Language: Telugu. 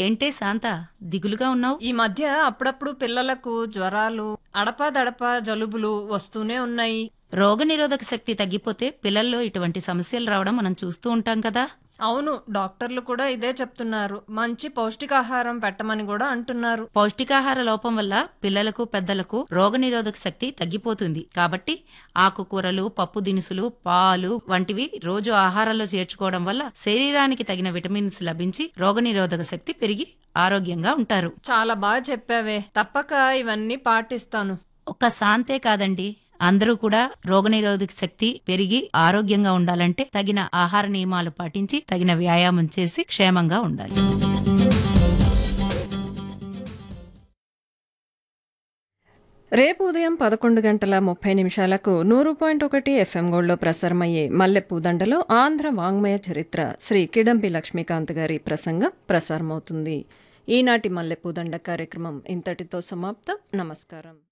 ఏంటే శాంత దిగులుగా ఉన్నావు ఈ మధ్య అప్పుడప్పుడు పిల్లలకు జ్వరాలు అడపాదడప జలుబులు వస్తూనే ఉన్నాయి రోగనిరోధక శక్తి తగ్గిపోతే పిల్లల్లో ఇటువంటి సమస్యలు రావడం మనం చూస్తూ ఉంటాం కదా అవును డాక్టర్లు కూడా ఇదే చెప్తున్నారు మంచి పౌష్టికాహారం పెట్టమని కూడా అంటున్నారు పౌష్టికాహార లోపం వల్ల పిల్లలకు పెద్దలకు రోగనిరోధక శక్తి తగ్గిపోతుంది కాబట్టి ఆకుకూరలు పప్పు దినుసులు పాలు వంటివి రోజు ఆహారంలో చేర్చుకోవడం వల్ల శరీరానికి తగిన విటమిన్స్ లభించి రోగనిరోధక శక్తి పెరిగి ఆరోగ్యంగా ఉంటారు చాలా బాగా చెప్పావే తప్పక ఇవన్నీ పాటిస్తాను ఒక్క శాంతే కాదండి అందరూ కూడా రోగనిరోధక శక్తి పెరిగి ఆరోగ్యంగా ఉండాలంటే తగిన ఆహార నియమాలు పాటించి తగిన వ్యాయామం చేసి క్షేమంగా ఉండాలి రేపు ఉదయం పదకొండు గంటల ముప్పై నిమిషాలకు నూరు పాయింట్ ఒకటి ఎఫ్ఎం గోల్డ్లో ప్రసారమయ్యే మల్లెపూదండలో ఆంధ్ర వాంగ్మయ చరిత్ర శ్రీ కిడంబి లక్ష్మీకాంత్ గారి ప్రసంగం ప్రసారమవుతుంది ఈనాటి మల్లెపూదండ కార్యక్రమం ఇంతటితో సమాప్తం నమస్కారం